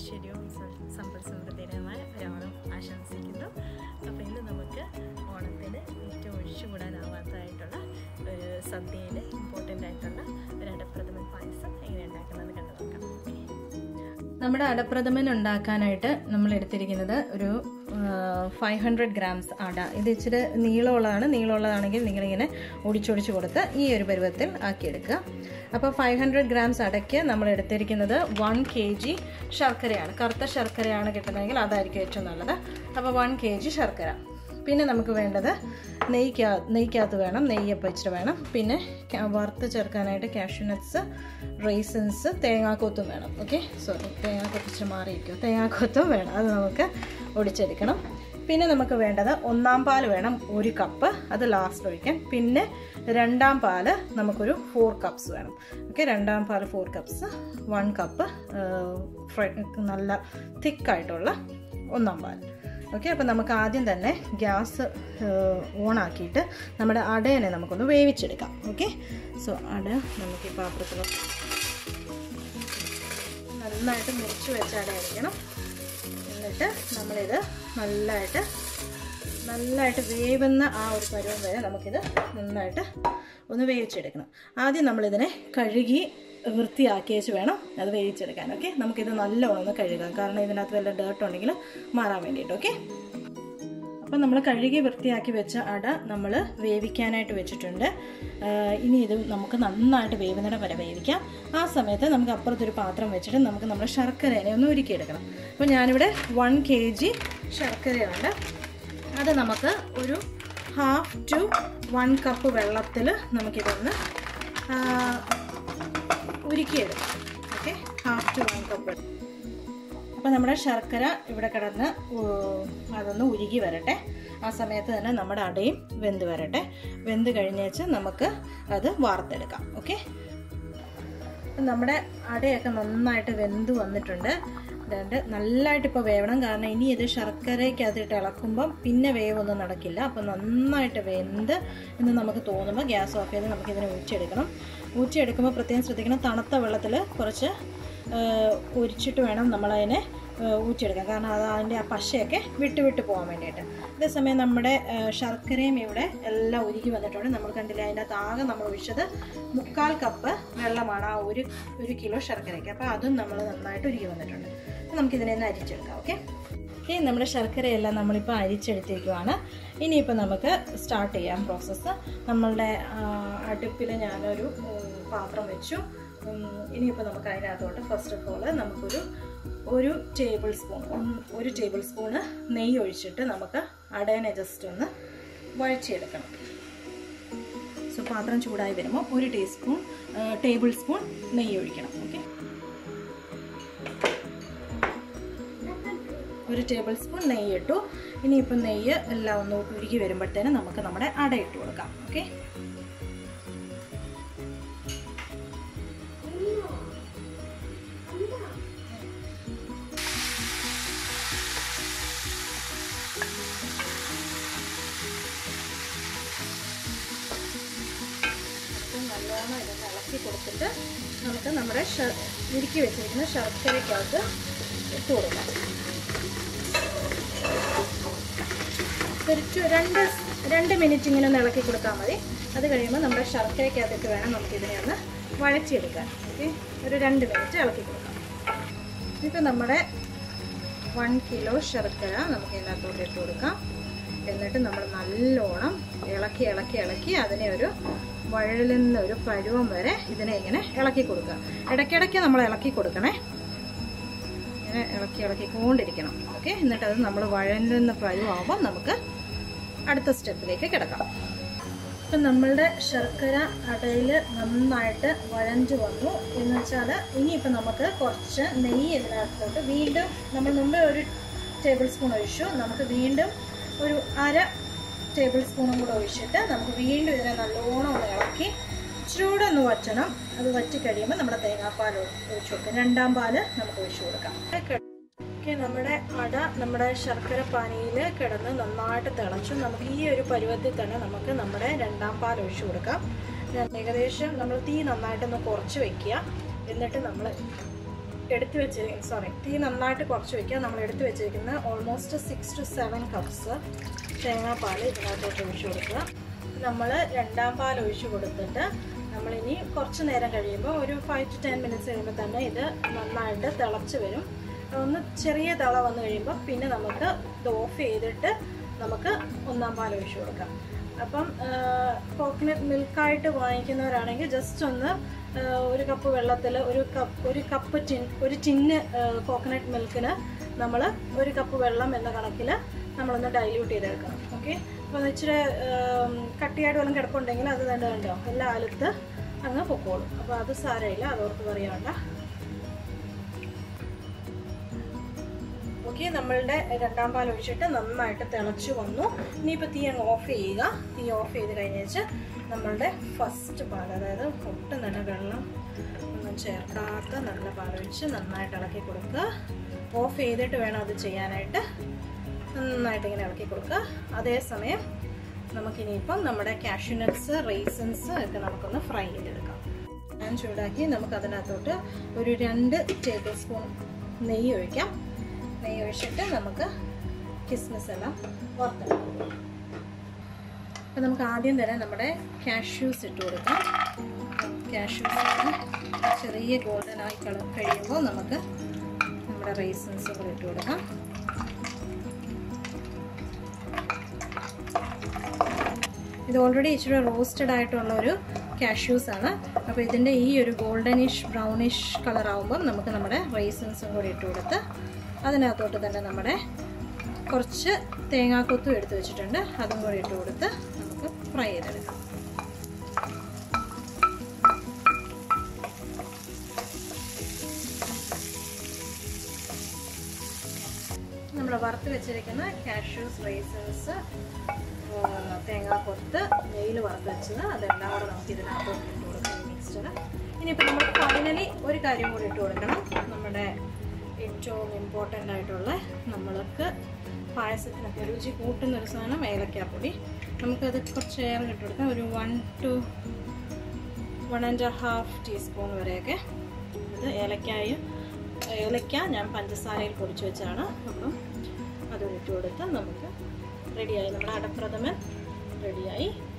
ഐശ്വര്യവും സ- സമ്പൽ സമൃദ്ധിയുമായ ഒരോണം ആശംസിക്കുന്നു അപ്പോൾ ഇന്ന് നമുക്ക് ഓണത്തിന് ഏറ്റവും ഒഴിച്ചുകൂടാനാവാത്തതായിട്ടുള്ള ഒരു സദ്യയിൽ ഇമ്പോർട്ടൻ്റ് ആയിട്ടുള്ള ഒരു അടപ്രഥമൻ പായസം എങ്ങനെ ഉണ്ടാക്കുന്നത് കണ്ടു നോക്കാം നമ്മുടെ അടപ്രഥമൻ ഉണ്ടാക്കാനായിട്ട് നമ്മൾ എടുത്തിരിക്കുന്നത് ഒരു ഫൈവ് ഹൺഡ്രഡ് ഗ്രാംസ് അട ഇത് ഇച്ചിരി നീളമുള്ളതാണ് നീളമുള്ളതാണെങ്കിൽ നിങ്ങളിങ്ങനെ ഒടിച്ചൊടിച്ച് കൊടുത്ത് ഈ ഒരു പരുവത്തിൽ ആക്കിയെടുക്കുക അപ്പോൾ ഫൈവ് ഹൺഡ്രഡ് ഗ്രാംസ് അടയ്ക്ക് നമ്മൾ എടുത്തിരിക്കുന്നത് വൺ കെ ജി ശർക്കരയാണ് കറുത്ത ശർക്കരയാണ് കിട്ടുന്നതെങ്കിൽ അതായിരിക്കും ഏറ്റവും നല്ലത് അപ്പോൾ വൺ കെ ജി ശർക്കര പിന്നെ നമുക്ക് വേണ്ടത് നെയ്ക്കാ നെയ്ക്കകത്ത് വേണം നെയ്യപ്പം ഇച്ചിരി വേണം പിന്നെ ക- വറുത്ത് ചേർക്കാനായിട്ട് കാഷ്യൂ നട്ട്സ് റേസൻസ് തേങ്ങാക്കൊത്തും വേണം ഓക്കെ സോറി തേങ്ങാക്കൊത്ത് ഇച്ചിരി മാറിയിരിക്കും തേങ്ങാക്കൊത്തും വേണം അത് നമുക്ക് ഒടിച്ചെടുക്കണം പിന്നെ നമുക്ക് വേണ്ടത് ഒന്നാം പാൽ വേണം ഒരു കപ്പ് അത് ലാസ്റ്റ് ഒഴിക്കാൻ പിന്നെ രണ്ടാം പാല് നമുക്കൊരു ഫോർ കപ്സ് വേണം ഓക്കെ രണ്ടാം പാൽ ഫോർ കപ്സ് വൺ കപ്പ് നല്ല തിക്കായിട്ടുള്ള ഒന്നാം പാൽ ഓക്കെ അപ്പോൾ നമുക്ക് ആദ്യം തന്നെ ഗ്യാസ് ഓൺ ആക്കിയിട്ട് നമ്മുടെ അടയനെ നമുക്കൊന്ന് വേവിച്ചെടുക്കാം ഓക്കെ സോ അട നമുക്ക് ഈ പാത്രത്തിൽ നന്നായിട്ട് മുറിച്ച് വെച്ച അടയായിരിക്കണം എന്നിട്ട് നമ്മളിത് നല്ലതായിട്ട് നല്ലതായിട്ട് വേവുന്ന ആ ഒരു പരുവം വരെ നമുക്കിത് നന്നായിട്ട് ഒന്ന് വേവിച്ചെടുക്കണം ആദ്യം നമ്മളിതിനെ കഴുകി വൃത്തിയാക്കി വെച്ച് വേണം അത് വേവിച്ചെടുക്കാൻ ഓക്കെ നമുക്കിത് നല്ലോണം ഒന്ന് കഴുകാം കാരണം ഇതിനകത്ത് വല്ല ഡേർട്ട് ഉണ്ടെങ്കിൽ മാറാൻ വേണ്ടിയിട്ട് ഓക്കെ അപ്പം നമ്മൾ കഴുകി വൃത്തിയാക്കി വെച്ച അട നമ്മൾ വേവിക്കാനായിട്ട് വെച്ചിട്ടുണ്ട് ആഹ് ഇനി ഇത് നമുക്ക് നന്നായിട്ട് വേവുന്നിടം വരെ വേവിക്കാം ആ സമയത്ത് നമുക്ക് അപ്പുറത്തൊരു പാത്രം വെച്ചിട്ട് നമുക്ക് നമ്മുടെ ശർക്കരേനെ ഒന്ന് ഉരുക്കിയെടുക്കണം അപ്പോൾ ഞാനിവിടെ വൺ കെ ജി ശർക്കരയുണ്ട് അത് നമുക്ക് ഒരു ഹാഫ് ടു വൺ കപ്പ് വെള്ളത്തിൽ നമുക്കിതൊന്ന് ആഹ് ഉരുക്കിയെടുക്കാം okay half to one cup അപ്പോൾ നമ്മുടെ ശർക്കര ഇവിടെ കിടന്ന് ഉ- അതൊന്ന് ഉരുകി വരട്ടെ ആ സമയത്ത് തന്നെ നമ്മുടെ അടയും വെന്ത് വരട്ടെ വെന്ത് കഴിഞ്ഞേച്ച് നമുക്ക് അത് വാർത്തെടുക്കാം ഓക്കെ നമ്മുടെ അടയൊക്കെ നന്നായിട്ട് വെന്ത് വന്നിട്ടുണ്ട് അതുകൊണ്ട് നല്ലതായിട്ട് ഇപ്പോൾ വേവണം കാരണം ഇനി ഇത് ശർക്കരയ്ക്കകത്തിട്ട് ഇളക്കുമ്പം പിന്നെ വേവൊന്നും നടക്കില്ല അപ്പോൾ നന്നായിട്ട് വെന്ത് എന്ന് നമുക്ക് തോന്നുമ്പോൾ ഗ്യാസ് ഓഫ് ചെയ്ത് നമുക്കിതിനെ ഊറ്റിയെടുക്കണം ഊറ്റിയെടുക്കുമ്പോൾ പ്രത്യേകം ശ്രദ്ധിക്കണം തണുത്ത വെള്ളത്തിൽ കുറച്ച് ഒരിച്ചിട്ട് വേണം നമ്മളതിനെ ഏഹ് ഊറ്റിയെടുക്കാൻ കാരണം അത് അതിൻ്റെ ആ പശയൊക്കെ വിട്ട് വിട്ട് പോകാൻ വേണ്ടിയിട്ട് അതേസമയം നമ്മുടെ ഏഹ് ശർക്കരയും ഇവിടെ എല്ലാം ഉരുകി വന്നിട്ടുണ്ട് നമ്മൾ കണ്ടില്ല അതിൻ്റെ അകത്ത് ആകെ നമ്മൾ ഒഴിച്ചത് മുക്കാൽ കപ്പ് വെള്ളമാണ് ആ ഒരു ഒരു കിലോ ശർക്കരയ്ക്ക് അപ്പോൾ അതും നമ്മൾ നന്നായിട്ട് ഉരുകി വന്നിട്ടുണ്ട് അപ്പോൾ നമുക്കിതിനെ ഒന്ന് അരിച്ചെടുക്കാം ഓക്കെ ഇനി നമ്മുടെ ശർക്കരയെല്ലാം നമ്മളിപ്പോൾ അരിച്ചെടുത്തിരിക്കുവാണ് ഇനിയിപ്പോൾ നമുക്ക് സ്റ്റാർട്ട് ചെയ്യാം പ്രോസസ്സ് നമ്മളുടെ അടുപ്പിൽ ഞാനൊരു ഉം, പാത്രം വെച്ചു ഉം, ഇനിയിപ്പോൾ നമുക്ക് അതിനകത്തോട്ട് ഫസ്റ്റ് ഓഫ് ഓൾ നമുക്കൊരു ഒരു ടേബിൾ സ്പൂൺ ഒരു ടേബിൾ സ്പൂണ് നെയ്യ് ഒഴിച്ചിട്ട് നമുക്ക് അടയനെ ജസ്റ്റ് ഒന്ന് വഴച്ചിയെടുക്കണം സോ പാത്രം ചൂടായി വരുമ്പോൾ ഒരു ടീസ്പൂൺ ടേബിൾ സ്പൂൺ നെയ്യ് ഒഴിക്കണം ഓക്കെ ഒരു ടേബിൾ സ്പൂൺ നെയ്യ് ഇട്ടു ഇനിയിപ്പോൾ നെയ്യ് എല്ലാം ഒന്ന് ഉരുകി വരുമ്പോഴത്തേനും നമുക്ക് നമ്മുടെ അട ഇട്ട് കൊടുക്കാം ഓക്കെ നല്ലോണം ഇതൊന്ന് ഇളക്കി കൊടുത്തിട്ട് നമുക്ക് നമ്മുടെ ഷ ഉരുക്കി വെച്ചിരിക്കുന്ന ശർക്കരയ്ക്കകത്ത് ഇട്ട് കൊടുക്കാം ഒരു ടു- രണ്ട് രണ്ട് മിനിറ്റ് ഇങ്ങനെ ഒന്ന് ഇളക്കി കൊടുത്താൽ മതി അത് കഴിയുമ്പോൾ നമ്മുടെ ശർക്കരയ്ക്കകത്തിട്ട് വേണം നമുക്കിതിനെ ഒന്ന് വഴച്ചെടുക്കാൻ ഓക്കെ ഒരു രണ്ട് മിനിറ്റ് ഇളക്കി കൊടുക്കാം ഇപ്പം നമ്മുടെ വൺ കിലോ ശർക്കര നമുക്ക് ഇതിനകത്തോട്ട് ഇട്ട് കൊടുക്കാം എന്നിട്ട് നമ്മൾ നല്ലോണം ഇളക്കി ഇളക്കി ഇളക്കി അതിനെ ഒരു വഴലുന്ന ഒരു പരുവം വരെ ഇതിനെ ഇങ്ങനെ ഇളക്കി കൊടുക്കുക ഇടയ്ക്കിടയ്ക്ക് നമ്മൾ ഇളക്കി കൊടുക്കണേ ഇങ്ങനെ ഇളക്കി ഇളക്കിക്കൊണ്ടിരിക്കണം ഓക്കെ എന്നിട്ട് അത് നമ്മൾ വഴലുന്ന പരുവാകുമ്പോൾ നമുക്ക് അടുത്ത സ്റ്റെപ്പിലേക്ക് കിടക്കാം ഇപ്പം നമ്മളുടെ ശർക്കര അടയിൽ നന്നായിട്ട് വഴഞ്ചു വന്നു എന്ന് വെച്ചാൽ ഇനിയിപ്പോൾ നമുക്ക് കുറച്ച് നെയ്യ് ഇതിനകത്തോട്ട് വീണ്ടും നമ്മൾ മുമ്പേ ഒരു ടേബിൾ സ്പൂൺ ഒഴിച്ചു നമുക്ക് വീണ്ടും ഒരു അര ടേബിൾ സ്പൂണും കൂടെ ഒഴിച്ചിട്ട് നമുക്ക് വീണ്ടും ഇതിനെ നല്ലോണം ഒന്ന് ഇളക്കി ഇച്ചിരൂടെ ഒന്ന് വറ്റണം അത് വറ്റി കഴിയുമ്പോൾ നമ്മുടെ തേങ്ങാപ്പാൽ ഒഴിച്ചു കൊടുക്കാം രണ്ടാം പാല് നമുക്ക് ഒഴിച്ചു കൊടുക്കാം ഓക്കെ നമ്മുടെ അട നമ്മുടെ ശർക്കര പാനിയിൽ കിടന്ന് നന്നായിട്ട് തിളച്ചു നമുക്ക് ഈ ഒരു പരുവത്തിൽ തന്നെ നമുക്ക് നമ്മുടെ രണ്ടാം പാൽ ഒഴിച്ചു കൊടുക്കാം ഞാൻ ഏകദേശം നമ്മൾ തീ നന്നായിട്ടൊന്ന് കുറച്ച് വെക്കുക എന്നിട്ട് നമ്മൾ എടുത്തു വെച്ചിരിക്കുന്ന സോറി തീ നന്നായിട്ട് കുറച്ച് വയ്ക്കുക നമ്മൾ എടുത്തു വെച്ചിരിക്കുന്ന almost six to seven cups തേങ്ങാപ്പാൽ ഇതിനകത്തോട്ട് ഒഴിച്ചു കൊടുക്കുക നമ്മൾ രണ്ടാം പാൽ ഒഴിച്ചു കൊടുത്തിട്ട് നമ്മളിനി കുറച്ച് നേരം കഴിയുമ്പോൾ ഒരു ഫൈവ് ടു ടെൻ മിനിറ്റ്സ് കഴിയുമ്പോൾ തന്നെ ഇത് നന്നായിട്ട് തിളച്ച് വരും ഒന്ന് ചെറിയ തിള വന്നു കഴിയുമ്പോൾ പിന്നെ നമുക്ക് ഇത് ഓഫ് ചെയ്തിട്ട് നമുക്ക് ഒന്നാം പാൽ ഒഴിച്ചു കൊടുക്കാം അപ്പം കോക്കനട്ട് മിൽക്കായിട്ട് വാങ്ങിക്കുന്നവരാണെങ്കിൽ ജസ്റ്റ് ഒന്ന് ആ, ഒരു കപ്പ് വെള്ളത്തിൽ ഒരു കപ്പ് ഒരു കപ്പ് ടിൻ ഒരു ടിന്ന് കോക്കനട്ട് മിൽക്കിന് നമ്മൾ ഒരു കപ്പ് വെള്ളം എന്ന കണക്കിൽ നമ്മളൊന്ന് ഡൈല്യൂട്ട് ചെയ്തെടുക്കണം ഓക്കെ അപ്പോൾ അത് ഇച്ചിരി ആം, കട്ടിയായിട്ട് വല്ലതും കിടപ്പുണ്ടെങ്കിൽ അത് തന്നെ കണ്ടോ എല്ലാം അലുത്ത് അങ്ങ് പൊക്കോളും അപ്പോൾ അത് സാരമില്ല അതോർത്ത് പറയണ്ട ഓക്കെ നമ്മളുടെ രണ്ടാം പാൽ ഒഴിച്ചിട്ട് നന്നായിട്ട് തിളച്ച് വന്നു ഇനിയിപ്പോൾ തീ അങ്ങ് ഓഫ് ചെയ്യുക തീ ഓഫ് ചെയ്ത് കഴിഞ്ഞേച്ച് നമ്മളുടെ ഫസ്റ്റ് പാൽ അതായത് ഒട്ടും തന്നെ വെള്ളം ഒന്നും ചേർക്കാത്ത നല്ല പാലൊഴിച്ച് നന്നായിട്ട് ഇളക്കി കൊടുക്കുക ഓഫ് ചെയ്തിട്ട് വേണം അത് ചെയ്യാനായിട്ട് നന്നായിട്ട് ഇങ്ങനെ ഇളക്കി കൊടുക്കുക അതേസമയം നമുക്കിനിയിപ്പം നമ്മുടെ കാഷ്യൂനട്ട്സ് റേസൻസ് ഒക്കെ നമുക്കൊന്ന് ഫ്രൈ ചെയ്തെടുക്കാം ഞാൻ ചൂടാക്കി നമുക്ക് അതിനകത്തോട്ട് ഒരു രണ്ട് ടേബിൾ സ്പൂൺ നെയ്യ് ഒഴിക്കാം നെയ്യ് ഒഴിച്ചിട്ട് നമുക്ക് കിസ്മിസ് എല്ലാം വറുത്തെടുക്കാം അപ്പം നമുക്ക് ആദ്യം തന്നെ നമ്മുടെ കാഷ്യൂസ് ഇട്ട് കൊടുക്കാം കാഷ്യൂസ് ചെറിയ ഗോൾഡൻ ആയി കള കഴിയുമ്പോൾ നമുക്ക് നമ്മുടെ റേസൻസ് കൂടെ ഇട്ട് കൊടുക്കാം ഇത് ഓൾറെഡി ഇച്ചിരി റോസ്റ്റഡ് ആയിട്ടുള്ള ഒരു കാഷ്യൂസ് ആണ് അപ്പോൾ ഇതിൻ്റെ ഈ ഒരു ഗോൾഡനിഷ് ബ്രൗണിഷ് കളർ ആകുമ്പം നമുക്ക് നമ്മുടെ റൈസൻസും കൂടി ഇട്ട് കൊടുത്ത് അതിനകത്തോട്ട് തന്നെ നമ്മുടെ കുറച്ച് തേങ്ങാക്കൊത്തും എടുത്ത് വെച്ചിട്ടുണ്ട് അതും കൂടി ഇട്ട് കൊടുത്ത് നമുക്ക് ഫ്രൈ ചെയ്തെടുക്കാം നമ്മൾ വറുത്ത് വെച്ചിരിക്കുന്ന കാഷ്യൂസ് റൈസൻസ് തേങ്ങാക്കൊത്ത് നെയ്യിൽ വറുത്ത് വെച്ചത് അതെല്ലാം കൂടെ നമുക്ക് ഇതിനകത്തോട്ട് ഇട്ട് കൊടുക്കാം മിക്സ്ചർ ഇനിയിപ്പോൾ നമ്മൾ ഫൈനലി ഒരു കാര്യം കൂടി ഇട്ട് കൊടുക്കണം നമ്മുടെ ഏറ്റവും ഇമ്പോർട്ടൻ്റ് ആയിട്ടുള്ള നമ്മൾക്ക് പായസത്തിനൊക്കെ രുചി കൂട്ടുന്ന ഒരു സാധനം ഏലക്കാപ്പൊടി നമുക്കത് കുറച്ച് ഏറെ ഇട്ട് കൊടുക്കാം ഒരു one two one and half teaspoon വരെയൊക്കെ ഇത് ഏലക്കായും ഏലക്ക ഞാൻ പഞ്ചസാരയിൽ പൊടിച്ച് വെച്ചാണ് അപ്പം അത് ഇട്ട് കൊടുത്ത് നമുക്ക് റെഡിയായി നമ്മുടെ അടപ്രഥമൻ റെഡിയായി